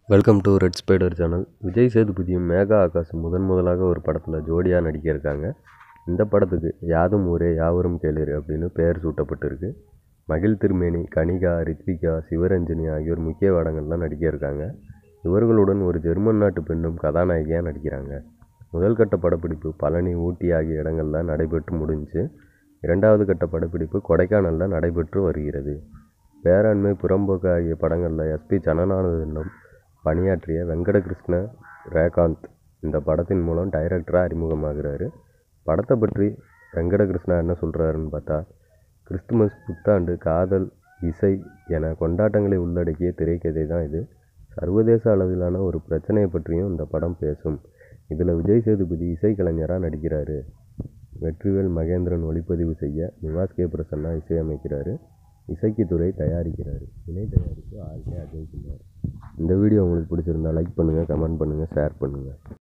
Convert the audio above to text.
welcome to red spider channel Vijay சேதுபதியும் மேகா ஆகாஷும் முதன் முதலாக ஒரு படத்தில் ஜோடியாக நடிக்க இருக்காங்க இந்த படத்துக்கு யாதும் ஊரே யாவரும் கேளீர் அப்படின்னு பெயர் சூட்டப்பட்டிருக்கு மகிழ் திருமேனி கனிகா ரித்விகா சிவரஞ்சனி ஆகியோர் முக்கிய வேடங்கள்லாம் நடிக்க இருக்காங்க இவர்களுடன் ஒரு ஜெர்மன் நாட்டு பெண்ணும் கதாநாயகியாக நடிக்கிறாங்க முதல் கட்ட படப்பிடிப்பு பழனி ஊட்டி ஆகிய இடங்கள்லாம் நடைபெற்று முடிஞ்சு இரண்டாவது கட்ட படப்பிடிப்பு கொடைக்கானலில் நடைபெற்று வருகிறது பேராண்மை புறம்போக்கு ஆகிய படங்களில் எஸ்பி ஜனநாதனிடம் பணியாற்றிய வெங்கடகிருஷ்ண ரேகாந்த் இந்த படத்தின் மூலம் டைரக்டராக அறிமுகமாகிறாரு படத்தை பற்றி வெங்கடகிருஷ்ணா என்ன சொல்கிறாருன்னு பார்த்தா கிறிஸ்துமஸ் புத்தாண்டு காதல் இசை என கொண்டாட்டங்களை உள்ளடக்கிய திரைக்கதை தான் இது சர்வதேச அளவிலான ஒரு பிரச்சனையை பற்றியும் இந்த படம் பேசும் இதில் விஜய் சேதுபதி இசைக்கலைஞராக நடிக்கிறாரு வெற்றிவேல் மகேந்திரன் ஒளிப்பதிவு செய்ய நிவாஸ் கே பிரசன்னா இசையமைக்கிறாரு இசைக்கு துறை தயாரிக்கிறாரு இணை தயாரிப்பு ஆர் கே அஜய்குமார் இந்த வீடியோ உங்களுக்கு பிடிச்சிருந்தா லைக் பண்ணுங்கள் கமெண்ட் பண்ணுங்கள் ஷேர் பண்ணுங்கள்